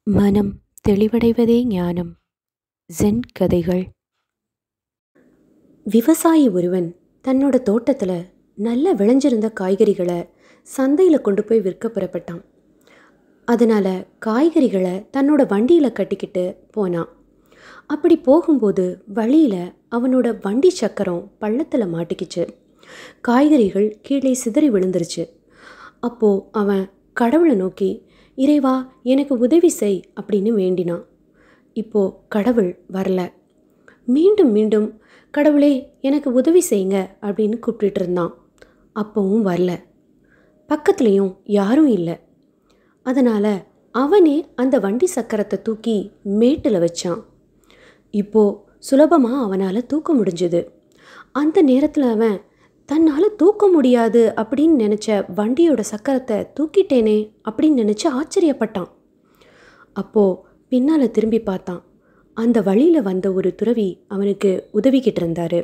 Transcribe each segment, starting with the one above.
மனம் தெளிவடைவதே ஞானம் ஜென் கதைகள் விவசாயி ஒருவன் தன்னோட தோட்டத்தில் நல்ல விளைஞ்சிருந்த காய்கறிகளை சந்தையில் கொண்டு போய் விற்க புறப்பட்டான் அதனால் காய்கறிகளை தன்னோட வண்டியில் கட்டிக்கிட்டு போனான் அப்படி போகும்போது வழியில் அவனோட வண்டி சக்கரம் பள்ளத்தில் மாட்டிக்கிச்சு காய்கறிகள் கீழே சிதறி விழுந்துருச்சு அப்போது அவன் கடவுளை நோக்கி இறைவா எனக்கு உதவி செய் அப்படின்னு வேண்டினான் இப்போது கடவுள் வரல மீண்டும் மீண்டும் கடவுளே எனக்கு உதவி செய்யுங்க அப்படின்னு கூப்பிட்டுட்டு இருந்தான் அப்போவும் வரல பக்கத்துலேயும் யாரும் இல்லை அதனால் அவனே அந்த வண்டி சக்கரத்தை தூக்கி மேட்டில் வச்சான் இப்போது சுலபமாக அவனால் தூக்க முடிஞ்சது அந்த நேரத்தில் அவன் தன்னால் தூக்க முடியாது அப்படின்னு நினச்ச வண்டியோட சக்கரத்தை தூக்கிட்டேனே அப்படின்னு நினச்சி ஆச்சரியப்பட்டான் அப்போது பின்னால் திரும்பி பார்த்தான் அந்த வழியில் வந்த ஒரு துறவி அவனுக்கு உதவிக்கிட்டு இருந்தார்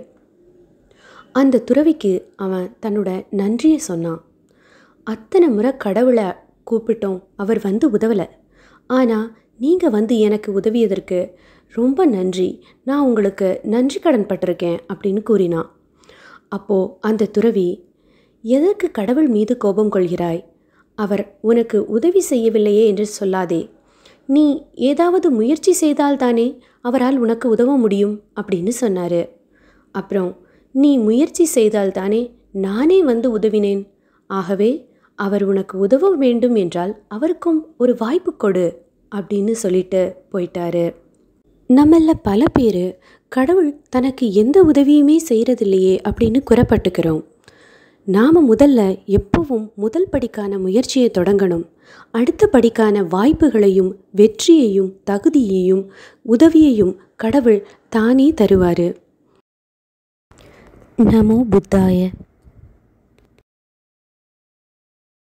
அந்த துறவிக்கு அவன் தன்னோட நன்றியை சொன்னான் அத்தனை முறை கடவுளை கூப்பிட்டோம் அவர் வந்து உதவலை ஆனால் நீங்கள் வந்து எனக்கு உதவியதற்கு ரொம்ப நன்றி நான் உங்களுக்கு நன்றி கடன் பட்டிருக்கேன் அப்படின்னு கூறினான் அப்போது அந்த துறவி எதற்கு கடவுள் மீது கோபம் கொள்கிறாய் அவர் உனக்கு உதவி செய்யவில்லையே என்று சொல்லாதே நீ ஏதாவது முயற்சி செய்தால்தானே அவரால் உனக்கு உதவ முடியும் அப்படின்னு சொன்னார் அப்புறம் நீ முயற்சி செய்தால்தானே நானே வந்து உதவினேன் ஆகவே அவர் உனக்கு உதவ வேண்டும் என்றால் அவருக்கும் ஒரு வாய்ப்பு கொடு அப்படின்னு சொல்லிட்டு போயிட்டாரு நம்மள பல பேர் கடவுள் தனக்கு எந்த உதவியுமே செய்கிறதில்லையே அப்படின்னு குறப்பட்டுக்கிறோம் நாம் முதல்ல எப்பவும் முதல் படிக்கான முயற்சியை தொடங்கணும் அடுத்த படிக்கான வாய்ப்புகளையும் வெற்றியையும் தகுதியையும் உதவியையும் கடவுள் தானே தருவார் நமோ புத்தாய